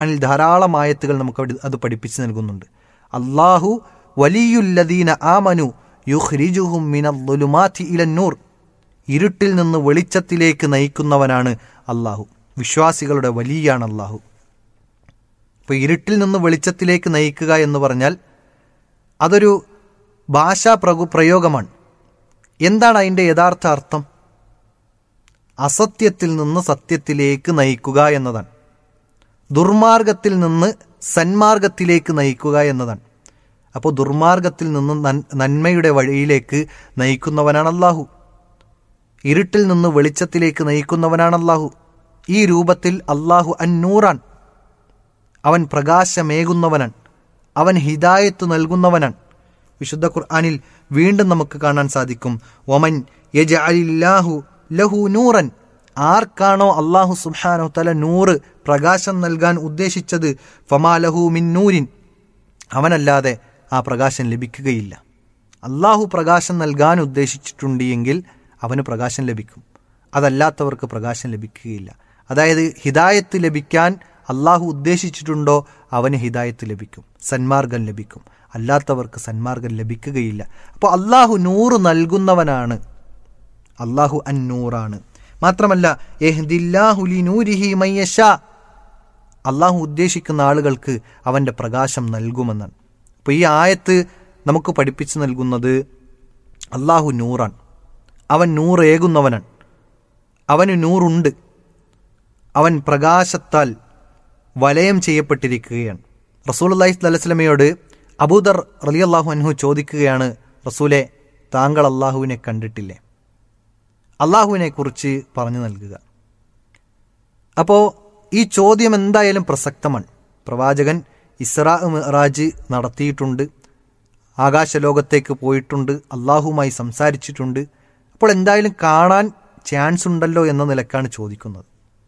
അതിൽ ധാരാളം ആയത്തുകൾ നമുക്ക് അവിടെ അത് പഠിപ്പിച്ചു നൽകുന്നുണ്ട് അള്ളാഹു വലിയുല്ലദീന ആമനു യുഹ്രിജുഹും മിനദ്ദുലുമാതി ഇലന്നൂർ ഇരുട്ടിൽ നിന്ന് വെളിച്ചത്തിലേക്ക് നയിക്കുന്നവനാണ് അള്ളാഹു വിശ്വാസികളുടെ വലിയാണ് അള്ളാഹു ഇപ്പോൾ ഇരുട്ടിൽ നിന്ന് വെളിച്ചത്തിലേക്ക് നയിക്കുക എന്ന് പറഞ്ഞാൽ അതൊരു ഭാഷാ പ്രകു പ്രയോഗമാണ് എന്താണ് അതിൻ്റെ യഥാർത്ഥ അർത്ഥം അസത്യത്തിൽ നിന്ന് സത്യത്തിലേക്ക് നയിക്കുക എന്നതാണ് ദുർമാർഗത്തിൽ നിന്ന് സന്മാർഗത്തിലേക്ക് നയിക്കുക എന്നതാണ് അപ്പോൾ ദുർമാർഗത്തിൽ നിന്ന് നൻ- നന്മയുടെ വഴിയിലേക്ക് നയിക്കുന്നവനാണ് അള്ളാഹു ഇരുട്ടിൽ നിന്ന് വെളിച്ചത്തിലേക്ക് നയിക്കുന്നവനാണ് അള്ളാഹു ഈ രൂപത്തിൽ അള്ളാഹു അന്നൂറാൻ അവൻ പ്രകാശമേകുന്നവനാണ് അവൻ ഹിദായത്ത് നൽകുന്നവനാണ് വിശുദ്ധ ഖുർആനിൽ വീണ്ടും നമുക്ക് കാണാൻ സാധിക്കും ഒമൻ യജഅലില്ലാഹു ലഹു നൂറൻ ആർക്കാണോ അള്ളാഹു സുബ്ഹാനഹു തല നൂറ് പ്രകാശം നൽകാൻ ഉദ്ദേശിച്ചത് ഫമാ ലഹു മിൻ നൂരിൻ അവനല്ലാതെ ആ പ്രകാശം ലഭിക്കുകയില്ല അള്ളാഹു പ്രകാശം നൽകാൻ ഉദ്ദേശിച്ചിട്ടുണ്ട് എങ്കിൽ അവന് പ്രകാശം ലഭിക്കും അതല്ലാത്തവർക്ക് പ്രകാശം ലഭിക്കുകയില്ല അതായത് ഹിദായത്ത് ലഭിക്കാൻ അള്ളാഹു ഉദ്ദേശിച്ചിട്ടുണ്ടോ അവന് ഹിദായത്ത് ലഭിക്കും സന്മാർഗം ലഭിക്കും അല്ലാത്തവർക്ക് സന്മാർഗം ലഭിക്കുകയില്ല അപ്പോൾ അള്ളാഹു നൂറ് നൽകുന്നവനാണ് അള്ളാഹു അന്നൂറാണ് മാത്രമല്ല യഹ്ദില്ലാഹു ലിനൂരിഹി മയ്യശാ അള്ളാഹു ഉദ്ദേശിക്കുന്ന ആളുകൾക്ക് അവൻ്റെ പ്രകാശം നൽകുമെന്നാണ് അപ്പോൾ ഈ ആയത്ത് നമുക്ക് പഠിപ്പിച്ചു നൽകുന്നത് അള്ളാഹു നൂറാണ് അവൻ നൂറേകുന്നവനാണ് അവന് നൂറുണ്ട് അവൻ പ്രകാശത്താൽ വലയം ചെയ്യപ്പെട്ടിരിക്കുകയാണ് റസൂൽ അള്ളാഹി സ്വലസ്ലമയോട് അബൂദർ റലിയല്ലാഹു അൻഹു ചോദിക്കുകയാണ് റസൂലെ താങ്കൾ അള്ളാഹുവിനെ കണ്ടിട്ടില്ലേ അള്ളാഹുവിനെ കുറിച്ച് പറഞ്ഞു നൽകുക അപ്പോൾ ഈ ചോദ്യം എന്തായാലും പ്രസക്തമാണ് പ്രവാചകൻ ഇസ്രാ മിറാജ് നടത്തിയിട്ടുണ്ട് ആകാശലോകത്തേക്ക് പോയിട്ടുണ്ട് അള്ളാഹുമായി സംസാരിച്ചിട്ടുണ്ട് അപ്പോൾ എന്തായാലും കാണാൻ ചാൻസ് ഉണ്ടല്ലോ എന്ന നിലക്കാണ് ചോദിക്കുന്നത്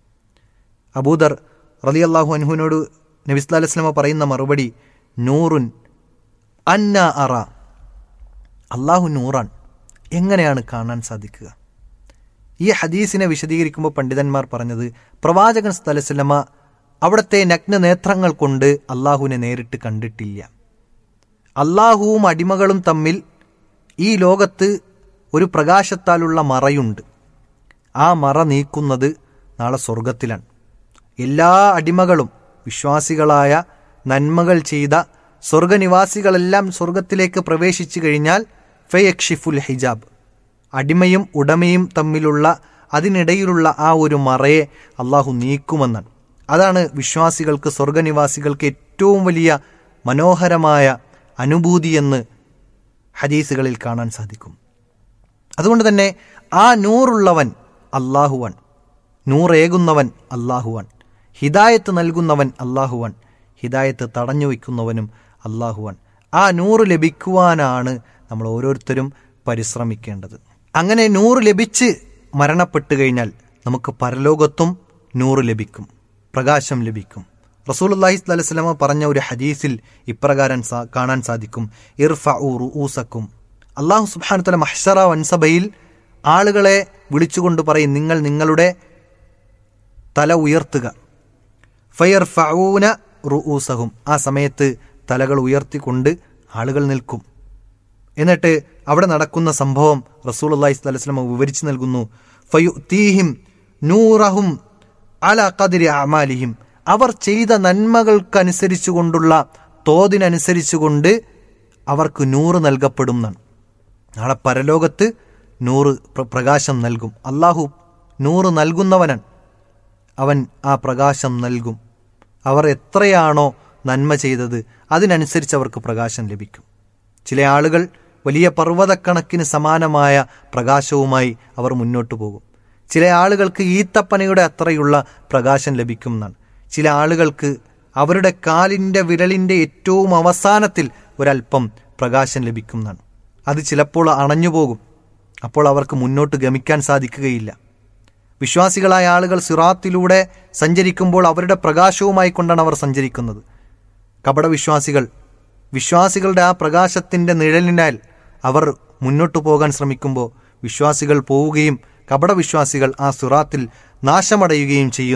അബൂദർ റലി അള്ളാഹു അൻഹുവിനോട് നബിസ്ലാ അലൈസ്ലമ പറയുന്ന മറുപടി നൂറുൻ അന്ന അറ അള്ളാഹു നൂറാൻ എങ്ങനെയാണ് കാണാൻ സാധിക്കുക ഈ ഹദീസിനെ വിശദീകരിക്കുമ്പോൾ പണ്ഡിതന്മാർ പറഞ്ഞത് പ്രവാചകൻ സ്ഥലസലമ അവിടുത്തെ നഗ്ന നേത്രങ്ങൾ കൊണ്ട് അള്ളാഹുവിനെ നേരിട്ട് കണ്ടിട്ടില്ല അള്ളാഹുവും അടിമകളും തമ്മിൽ ഈ ലോകത്ത് ഒരു പ്രകാശത്താലുള്ള മറയുണ്ട് ആ മറ നീക്കുന്നത് നാളെ സ്വർഗത്തിലാണ് എല്ലാ അടിമകളും വിശ്വാസികളായ നന്മകൾ ചെയ്ത സ്വർഗനിവാസികളെല്ലാം സ്വർഗത്തിലേക്ക് പ്രവേശിച്ചു കഴിഞ്ഞാൽ ഫയക്ഷിഫുൽ ഹിജാബ് അടിമയും ഉടമയും തമ്മിലുള്ള അതിനിടയിലുള്ള ആ ഒരു മറയെ അള്ളാഹു നീക്കുമെന്നാണ് അതാണ് വിശ്വാസികൾക്ക് സ്വർഗനിവാസികൾക്ക് ഏറ്റവും വലിയ മനോഹരമായ അനുഭൂതിയെന്ന് ഹദീസുകളിൽ കാണാൻ സാധിക്കും അതുകൊണ്ട് തന്നെ ആ നൂറുള്ളവൻ അള്ളാഹുവൻ നൂറേകുന്നവൻ അള്ളാഹുവൻ ഹിദായത്ത് നൽകുന്നവൻ അള്ളാഹുവൻ ഹിദായത്ത് തടഞ്ഞു വയ്ക്കുന്നവനും അള്ളാഹുവൻ ആ നൂറ് ലഭിക്കുവാനാണ് നമ്മൾ ഓരോരുത്തരും പരിശ്രമിക്കേണ്ടത് അങ്ങനെ നൂറ് ലഭിച്ച് മരണപ്പെട്ടു കഴിഞ്ഞാൽ നമുക്ക് പരലോകത്തും നൂറ് ലഭിക്കും പ്രകാശം ലഭിക്കും റസൂൽ അള്ളാഹി സ്വലമ പറഞ്ഞ ഒരു ഹദീസിൽ ഇപ്രകാരം സാ- കാണാൻ സാധിക്കും ഇർഫ ഊസക്കും അള്ളാഹു സുബാനുത്തല മഹ്ഷറ വൻസഭയിൽ ആളുകളെ വിളിച്ചുകൊണ്ട് പറയും നിങ്ങൾ നിങ്ങളുടെ തല ഉയർത്തുക ഫയർ ഫഊന റുഊസഹും ആ സമയത്ത് തലകൾ ഉയർത്തിക്കൊണ്ട് ആളുകൾ നിൽക്കും എന്നിട്ട് അവിടെ നടക്കുന്ന സംഭവം റസൂൽ അള്ളാഹി സ്വലം വിവരിച്ചു നൽകുന്നു ഫയു തീഹിം നൂറഹും അല കതിരി അമാലിഹിം അവർ ചെയ്ത നന്മകൾക്കനുസരിച്ചുകൊണ്ടുള്ള തോതിനനുസരിച്ചുകൊണ്ട് അവർക്ക് നൂറ് നൽകപ്പെടും എന്നാണ് നാളെ പരലോകത്ത് നൂറ് പ്ര- പ്രകാശം നൽകും അള്ളാഹു നൂറ് നൽകുന്നവനാണ് അവൻ ആ പ്രകാശം നൽകും അവർ എത്രയാണോ നന്മ ചെയ്തത് അതിനനുസരിച്ച് അവർക്ക് പ്രകാശം ലഭിക്കും ചില ആളുകൾ വലിയ പർവ്വതക്കണക്കിന് സമാനമായ പ്രകാശവുമായി അവർ മുന്നോട്ട് പോകും ചില ആളുകൾക്ക് ഈത്തപ്പനയുടെ അത്രയുള്ള പ്രകാശം ലഭിക്കും എന്നാണ് ചില ആളുകൾക്ക് അവരുടെ കാലിൻ്റെ വിരലിൻ്റെ ഏറ്റവും അവസാനത്തിൽ ഒരല്പം പ്രകാശം ലഭിക്കും എന്നാണ് അത് ചിലപ്പോൾ അണഞ്ഞു പോകും അപ്പോൾ അവർക്ക് മുന്നോട്ട് ഗമിക്കാൻ സാധിക്കുകയില്ല വിശ്വാസികളായ ആളുകൾ സിറാത്തിലൂടെ സഞ്ചരിക്കുമ്പോൾ അവരുടെ പ്രകാശവുമായി കൊണ്ടാണ് അവർ സഞ്ചരിക്കുന്നത് കപട വിശ്വാസികൾ വിശ്വാസികളുടെ ആ പ്രകാശത്തിൻ്റെ നിഴലിനാൽ അവർ മുന്നോട്ടു പോകാൻ ശ്രമിക്കുമ്പോൾ വിശ്വാസികൾ പോവുകയും കപട വിശ്വാസികൾ ആ സിറാത്തിൽ നാശമടയുകയും ചെയ്യുന്ന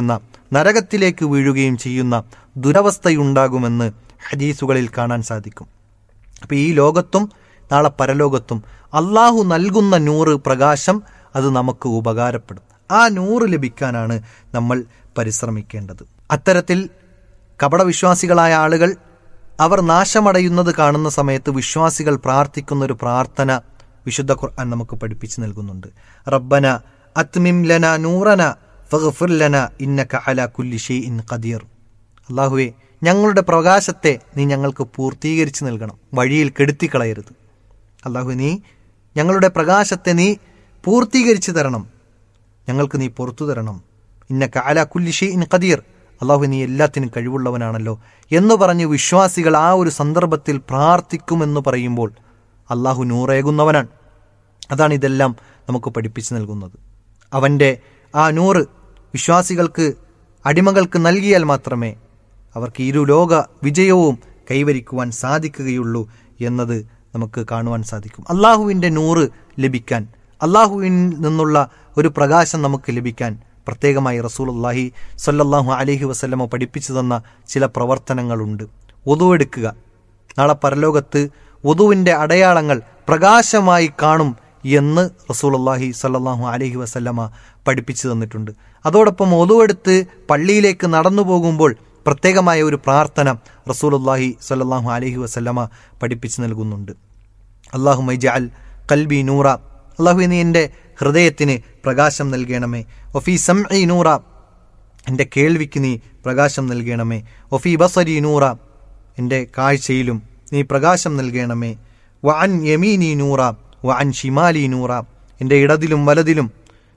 നരകത്തിലേക്ക് വീഴുകയും ചെയ്യുന്ന ദുരവസ്ഥയുണ്ടാകുമെന്ന് ഹദീസുകളിൽ കാണാൻ സാധിക്കും അപ്പോൾ ഈ ലോകത്തും നാളെ പരലോകത്തും അള്ളാഹു നൽകുന്ന നൂറ് പ്രകാശം അത് നമുക്ക് ഉപകാരപ്പെടും ആ നൂറ് ലഭിക്കാനാണ് നമ്മൾ പരിശ്രമിക്കേണ്ടത് അത്തരത്തിൽ കപടവിശ്വാസികളായ ആളുകൾ അവർ നാശമടയുന്നത് കാണുന്ന സമയത്ത് വിശ്വാസികൾ പ്രാർത്ഥിക്കുന്ന ഒരു പ്രാർത്ഥന വിശുദ്ധ ഖുർആൻ നമുക്ക് പഠിപ്പിച്ചു നൽകുന്നുണ്ട് റബ്ബന അത്മിം ലന നൂറന ഫഗ്ഫിർ ലന ഇന്നക അല കുല്ലി ഷൈഇൻ ഖദീർ അള്ളാഹുവെ ഞങ്ങളുടെ പ്രകാശത്തെ നീ ഞങ്ങൾക്ക് പൂർത്തീകരിച്ച് നൽകണം വഴിയിൽ കെടുത്തിക്കളയരുത് അള്ളാഹു നീ ഞങ്ങളുടെ പ്രകാശത്തെ നീ പൂർത്തീകരിച്ച് തരണം ഞങ്ങൾക്ക് നീ പുറത്തു തരണം ഇന്ന കാല കുല്ലിഷി ഇൻ ഖദീർ അള്ളാഹു നീ എല്ലാത്തിനും കഴിവുള്ളവനാണല്ലോ എന്ന് പറഞ്ഞ് വിശ്വാസികൾ ആ ഒരു സന്ദർഭത്തിൽ പ്രാർത്ഥിക്കുമെന്ന് പറയുമ്പോൾ അള്ളാഹു നൂറേകുന്നവനാണ് അതാണ് ഇതെല്ലാം നമുക്ക് പഠിപ്പിച്ചു നൽകുന്നത് അവൻ്റെ ആ നൂറ് വിശ്വാസികൾക്ക് അടിമകൾക്ക് നൽകിയാൽ മാത്രമേ അവർക്ക് ഇരു ലോക വിജയവും കൈവരിക്കുവാൻ സാധിക്കുകയുള്ളൂ എന്നത് നമുക്ക് കാണുവാൻ സാധിക്കും അള്ളാഹുവിൻ്റെ നൂറ് ലഭിക്കാൻ അള്ളാഹുവിൽ നിന്നുള്ള ഒരു പ്രകാശം നമുക്ക് ലഭിക്കാൻ പ്രത്യേകമായി റസൂലുള്ളാഹി സല്ലല്ലാഹു അലൈഹി വസല്ലമ പഠിപ്പിച്ചു തന്ന ചില പ്രവർത്തനങ്ങളുണ്ട് ഒതുവെടുക്കുക നാളെ പരലോകത്ത് ഒതുവിൻ്റെ അടയാളങ്ങൾ പ്രകാശമായി കാണും എന്ന് റസൂലുള്ളാഹി സല്ലല്ലാഹു അലൈഹി വസല്ലമ പഠിപ്പിച്ചു തന്നിട്ടുണ്ട് അതോടൊപ്പം ഒതുവെടുത്ത് പള്ളിയിലേക്ക് നടന്നു പോകുമ്പോൾ പ്രത്യേകമായ ഒരു പ്രാർത്ഥന റസൂലുള്ളാഹി സല്ലല്ലാഹു അലൈഹി വസല്ലമ പഠിപ്പിച്ചു നൽകുന്നുണ്ട് അള്ളാഹു മൈജഅൽ കൽബി നൂറ അള്ളാഹു നീ എൻ്റെ ഹൃദയത്തിന് പ്രകാശം നൽകണമേ ഒഫി സം ഇ നൂറ എൻ്റെ കേൾവിക്ക് നീ പ്രകാശം നൽകണമേ ഒഫി ബസരി നൂറ എൻ്റെ കാഴ്ചയിലും നീ പ്രകാശം നൽകണമേ വ അൻ യമീനി നൂറ വ അൻ ഷിമാലി നൂറ എൻ്റെ ഇടതിലും വലതിലും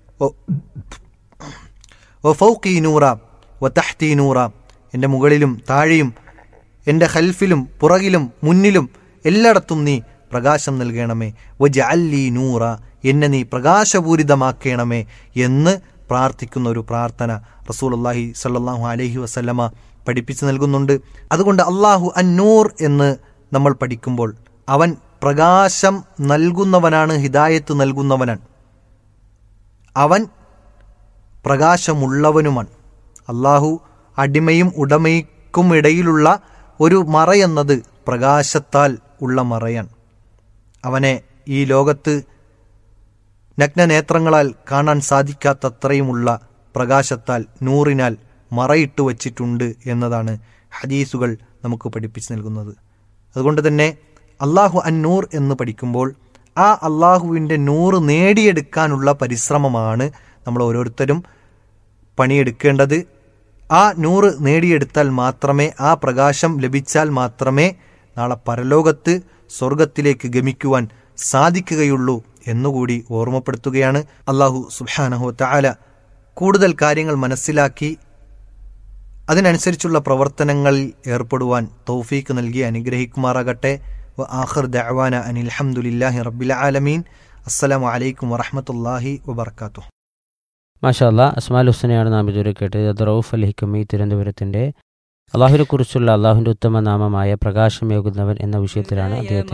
ഒ ഫൗക്കി നൂറ വ തഹ്തി നൂറ എൻ്റെ മുകളിലും താഴെയും എൻ്റെ ഹൽഫിലും പുറകിലും മുന്നിലും എല്ലായിടത്തും നീ പ്രകാശം നൽകണമേ വജ അല്ലി നൂറ എന്നെ നീ പ്രകാശപൂരിതമാക്കണമേ എന്ന് പ്രാർത്ഥിക്കുന്ന ഒരു പ്രാർത്ഥന റസൂലുള്ളാഹി സല്ലല്ലാഹു അലൈഹി വസല്ലമ പഠിപ്പിച്ചു നൽകുന്നുണ്ട് അതുകൊണ്ട് അള്ളാഹു അന്നൂർ എന്ന് നമ്മൾ പഠിക്കുമ്പോൾ അവൻ പ്രകാശം നൽകുന്നവനാണ് ഹിദായത്ത് നൽകുന്നവനാണ് അവൻ പ്രകാശമുള്ളവനുമാണ് അള്ളാഹു അടിമയും ഉടമയ്ക്കും ഇടയിലുള്ള ഒരു മറയെന്നത് പ്രകാശത്താൽ ഉള്ള മറയാണ് അവനെ ഈ ലോകത്ത് നഗ്നനേത്രങ്ങളാൽ കാണാൻ സാധിക്കാത്തത്രയുമുള്ള പ്രകാശത്താൽ നൂറിനാൽ മറയിട്ടു വച്ചിട്ടുണ്ട് എന്നതാണ് ഹദീസുകൾ നമുക്ക് പഠിപ്പിച്ചു നൽകുന്നത് അതുകൊണ്ട് തന്നെ അള്ളാഹു അന്നൂർ എന്ന് പഠിക്കുമ്പോൾ ആ അള്ളാഹുവിൻ്റെ നൂറ് നേടിയെടുക്കാനുള്ള പരിശ്രമമാണ് നമ്മൾ ഓരോരുത്തരും പണിയെടുക്കേണ്ടത് ആ നൂറ് നേടിയെടുത്താൽ മാത്രമേ ആ പ്രകാശം ലഭിച്ചാൽ മാത്രമേ നാളെ പരലോകത്ത് സ്വർഗത്തിലേക്ക് ഗമിക്കുവാൻ സാധിക്കുകയുള്ളൂ എന്നുകൂടി ഓർമ്മപ്പെടുത്തുകയാണ് അള്ളാഹു സുബാനഹു താല കൂടുതൽ കാര്യങ്ങൾ മനസ്സിലാക്കി അതിനനുസരിച്ചുള്ള പ്രവർത്തനങ്ങളിൽ ഏർപ്പെടുവാൻ തൗഫീക്ക് നൽകി അനുഗ്രഹിക്കുമാറാകട്ടെ ആഖിർ ദഅവാന അനിൽ ഹംദുലില്ലാഹി റബ്ബിൽ ആലമീൻ അസ്സലാമു അലൈക്കും വറഹ്മത്തുള്ളാഹി വബർക്കാത്തു മാഷാ അല്ലാ അസ്മാൽ ഹുസനെയാണ് നാം ഇതുവരെ കേട്ടത് അത് റൌഫ് അൽ ഹിക്കമി തിരുവനന്തപുരത്തിൻ്റെ അള്ളാഹുവിനെ കുറിച്ചുള്ള അള്ളാഹുവിൻ്റെ ഉത്തമ നാമമായ പ്രകാശമേകുന്നവൻ എന്ന വിഷയത്തിലാണ് അദ്ദേഹത്തിന്